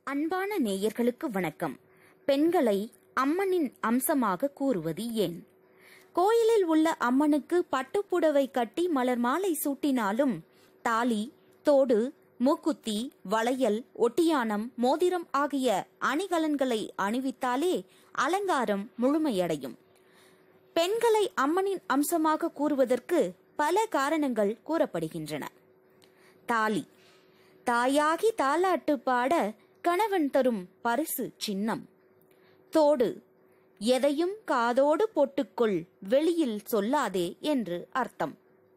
அன்பான நேயர்களுக்கு வணக்கம் பெண்களை அம்மனின் அம்சமாக கூறுவது ஏன் கோயிலில் உள்ள அம்மனுக்கு பட்டுப்புடவை கட்டி மலர் மாலை சூட்டினாலும் தாலி தோடு மூக்குத்தி வளையல் ஒட்டியானம் மோதிரம் ஆகிய அணிகலன்களை அணிவித்தாலே அலங்காரம் முழுமையடையும் பெண்களை அம்மனின் அம்சமாக கூறுவதற்கு பல காரணங்கள் கூறப்படுகின்றன தாலி தாயாகி தாலாட்டு பாட கணவன் தரும் பரிசு சின்னம் தோடு எதையும் காதோடு போட்டுக்கொள் வெளியில் சொல்லாதே என்று அர்த்தம்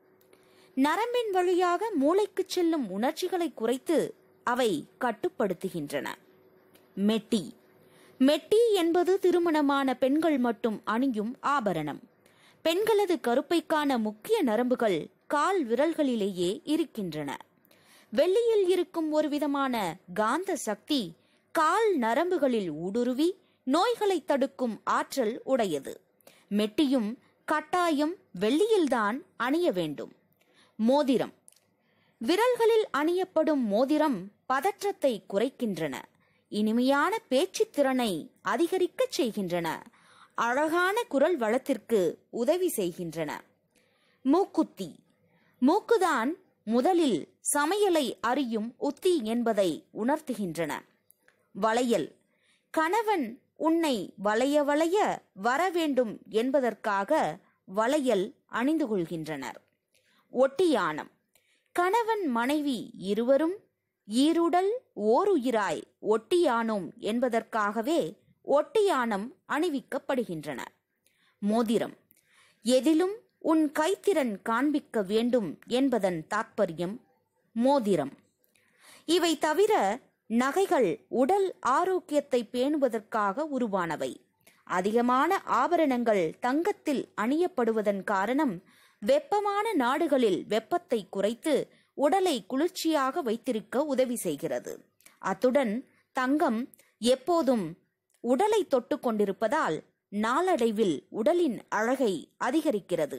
நரம்பின் வழியாக மூளைக்குச் செல்லும் உணர்ச்சிகளை குறைத்து அவை கட்டுப்படுத்துகின்றன மெட்டி மெட்டி என்பது திருமணமான பெண்கள் மட்டும் அணியும் ஆபரணம் பெண்களது கருப்பைக்கான முக்கிய நரம்புகள் கால் விரல்களிலேயே இருக்கின்றன வெள்ளியில் இருக்கும் ஒரு விதமான காந்த சக்தி கால் நரம்புகளில் ஊடுருவி நோய்களை தடுக்கும் ஆற்றல் உடையது மெட்டியும் கட்டாயம் வெள்ளியில்தான் அணிய வேண்டும் மோதிரம் விரல்களில் அணியப்படும் மோதிரம் பதற்றத்தை குறைக்கின்றன இனிமையான பேச்சுத் திறனை அதிகரிக்கச் செய்கின்றன அழகான குரல் வளத்திற்கு உதவி செய்கின்றன மூக்குத்தி மூக்குதான் முதலில் சமையலை அறியும் உத்தி என்பதை உணர்த்துகின்றன வளையல் கணவன் உன்னை வளைய வளைய வர வேண்டும் என்பதற்காக வளையல் அணிந்து கொள்கின்றனர் ஒட்டியானம் கணவன் மனைவி இருவரும் ஈருடல் ஓருயிராய் ஒட்டியானோம் என்பதற்காகவே ஒட்டியானம் அணிவிக்கப்படுகின்றன மோதிரம் எதிலும் உன் கைத்திறன் காண்பிக்க வேண்டும் என்பதன் தாத்பரியம் மோதிரம் இவை தவிர நகைகள் உடல் ஆரோக்கியத்தை பேணுவதற்காக உருவானவை அதிகமான ஆபரணங்கள் தங்கத்தில் அணியப்படுவதன் காரணம் வெப்பமான நாடுகளில் வெப்பத்தை குறைத்து உடலை குளிர்ச்சியாக வைத்திருக்க உதவி செய்கிறது அத்துடன் தங்கம் எப்போதும் உடலை தொட்டு கொண்டிருப்பதால் நாளடைவில் உடலின் அழகை அதிகரிக்கிறது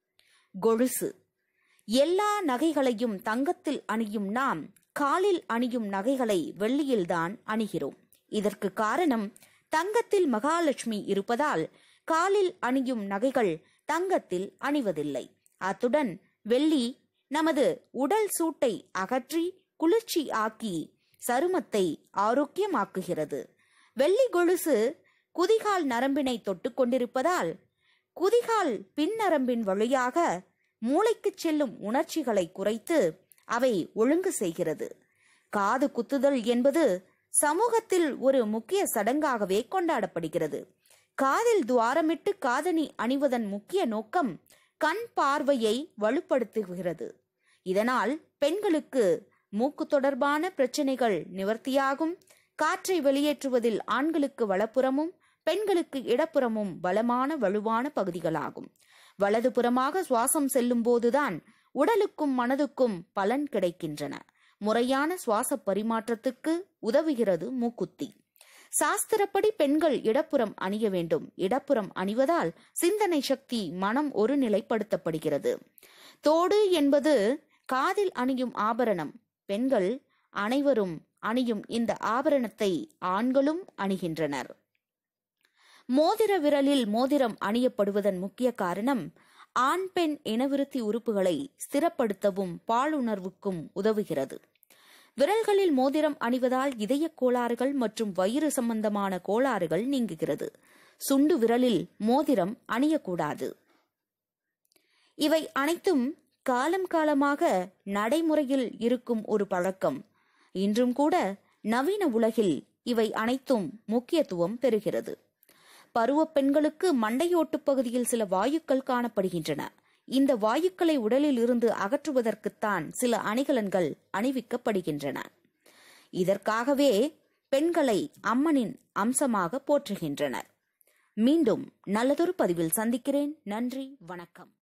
கொலுசு எல்லா நகைகளையும் தங்கத்தில் அணியும் நாம் காலில் அணியும் நகைகளை வெள்ளியில்தான் அணிகிறோம் இதற்கு காரணம் தங்கத்தில் மகாலட்சுமி இருப்பதால் காலில் அணியும் நகைகள் தங்கத்தில் அணிவதில்லை அத்துடன் வெள்ளி நமது உடல் சூட்டை அகற்றி குளிர்ச்சி ஆக்கி சருமத்தை ஆரோக்கியமாக்குகிறது வெள்ளி கொலுசு குதிகால் நரம்பினை தொட்டு கொண்டிருப்பதால் குதிகால் பின் நரம்பின் வழியாக மூளைக்குச் செல்லும் உணர்ச்சிகளை குறைத்து அவை ஒழுங்கு செய்கிறது காது குத்துதல் என்பது சமூகத்தில் ஒரு முக்கிய சடங்காகவே கொண்டாடப்படுகிறது காதில் துவாரமிட்டு காதணி அணிவதன் முக்கிய நோக்கம் கண் பார்வையை வலுப்படுத்துகிறது இதனால் பெண்களுக்கு மூக்கு தொடர்பான பிரச்சனைகள் நிவர்த்தியாகும் காற்றை வெளியேற்றுவதில் ஆண்களுக்கு வலப்புறமும் பெண்களுக்கு இடப்புறமும் பலமான வலுவான பகுதிகளாகும் வலதுபுறமாக சுவாசம் செல்லும் போதுதான் உடலுக்கும் மனதுக்கும் பலன் கிடைக்கின்றன முறையான சுவாச பரிமாற்றத்துக்கு உதவுகிறது மூக்குத்தி சாஸ்திரப்படி பெண்கள் இடப்புறம் அணிய வேண்டும் இடப்புறம் அணிவதால் சிந்தனை சக்தி மனம் ஒருநிலைப்படுத்தப்படுகிறது தோடு என்பது காதில் அணியும் ஆபரணம் பெண்கள் அனைவரும் அணியும் இந்த ஆபரணத்தை ஆண்களும் அணிகின்றனர் மோதிர விரலில் மோதிரம் அணியப்படுவதன் முக்கிய காரணம் ஆண் பெண் இனவிருத்தி உறுப்புகளை ஸ்திரப்படுத்தவும் பாலுணர்வுக்கும் உதவுகிறது விரல்களில் மோதிரம் அணிவதால் இதய கோளாறுகள் மற்றும் வயிறு சம்பந்தமான கோளாறுகள் நீங்குகிறது சுண்டு விரலில் மோதிரம் அணியக்கூடாது இவை அனைத்தும் காலம் காலமாக நடைமுறையில் இருக்கும் ஒரு பழக்கம் இன்றும் கூட நவீன உலகில் இவை அனைத்தும் முக்கியத்துவம் பெறுகிறது பருவ பெண்களுக்கு மண்டையோட்டு பகுதியில் சில வாயுக்கள் காணப்படுகின்றன இந்த வாயுக்களை உடலில் இருந்து அகற்றுவதற்குத்தான் சில அணிகலன்கள் அணிவிக்கப்படுகின்றன இதற்காகவே பெண்களை அம்மனின் அம்சமாக போற்றுகின்றனர் மீண்டும் நல்லதொரு பதிவில் சந்திக்கிறேன் நன்றி வணக்கம்